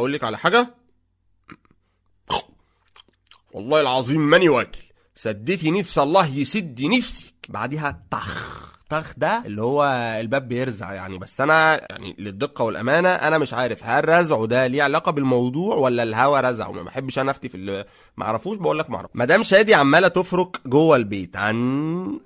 اقول لك على حاجه والله العظيم ماني واكل سديتي نفس الله يسد نفسك بعديها طخ طخ ده اللي هو الباب بيرزع يعني بس انا يعني للدقه والامانه انا مش عارف هل رزعه ده ليه علاقه بالموضوع ولا الهوا رزعه ما بحبش انا افتي في اللي ما اعرفوش بقول لك ما اعرف مدام شادي عماله تفرك جوه البيت عن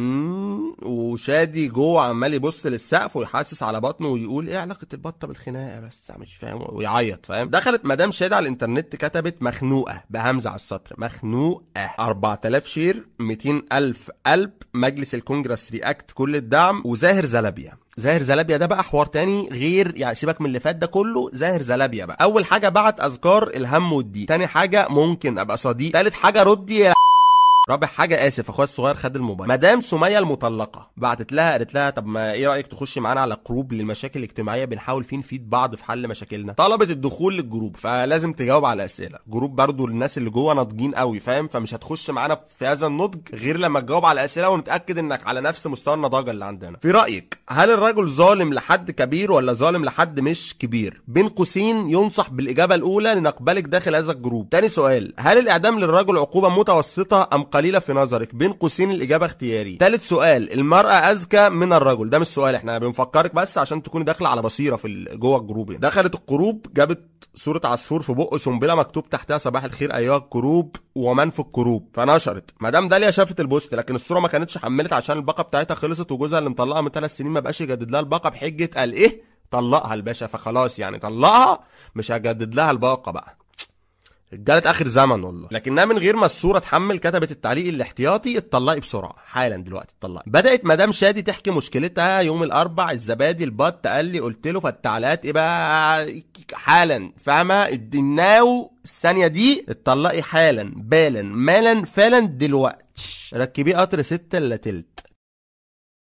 عن وشادي جوه عمال يبص للسقف ويحسس على بطنه ويقول ايه علاقه البطه بالخناقه بس أنا مش فاهم ويعيط فاهم دخلت مدام شادي على الانترنت كتبت مخنوقه بهمزه على السطر مخنوقه 4000 شير 200000 قلب مجلس الكونجرس رياكت كل الدعم وزاهر زلابيا زاهر زلابيا ده بقى حوار تاني غير يعني سيبك من اللي فات ده كله زاهر زلابيا بقى اول حاجه بعت اذكار الهم والضيق تاني حاجه ممكن ابقى صديق تالت حاجه ردي يا رابع حاجه اسف اخويا الصغير خد الموبايل مدام سميه المطلقه بعتت لها قالت لها طب ما ايه رايك تخشي معانا على جروب للمشاكل الاجتماعيه بنحاول فيه نفيد بعض في حل مشاكلنا طلبت الدخول للجروب فلازم تجاوب على اسئله جروب برضو للناس اللي جوه ناضجين قوي فاهم فمش هتخش معانا في هذا النضج غير لما تجاوب على اسئله ونتاكد انك على نفس مستوى النضاجه اللي عندنا في رايك هل الرجل ظالم لحد كبير ولا ظالم لحد مش كبير بين قوسين ينصح بالاجابه الاولى لنقبلك داخل هذا الجروب تاني سؤال هل الاعدام للرجل عقوبه متوسطه ام قليله في نظرك بين قوسين الاجابه اختياري ثالث سؤال المراه اذكى من الرجل ده مش سؤال احنا بنفكرك بس عشان تكوني داخله على بصيره في ال- جوه الجروب يعني. دخلت الجروب جابت صورة عصفور في بقه سنبلة مكتوب تحتها صباح الخير أيها الكروب ومن في الكروب فنشرت مدام داليا شافت البوست لكن الصورة ما كانتش حملت عشان الباقة بتاعتها خلصت وجوزها اللي مطلقها من ثلاث سنين ما بقاش يجدد لها الباقة بحجة قال إيه طلقها الباشا فخلاص يعني طلقها مش هجدد لها الباقة بقى رجالة اخر زمن والله لكنها من غير ما الصوره تحمل كتبت التعليق الاحتياطي اتطلقي بسرعه حالا دلوقتي اتطلقي بدات مدام شادي تحكي مشكلتها يوم الاربع الزبادي البط قال لي قلت له فالتعليقات ايه بقى حالا فاهمه الدناو الثانيه دي اتطلقي حالا بالا مالا فعلا دلوقتي ركبيه قطر ستة الا تلت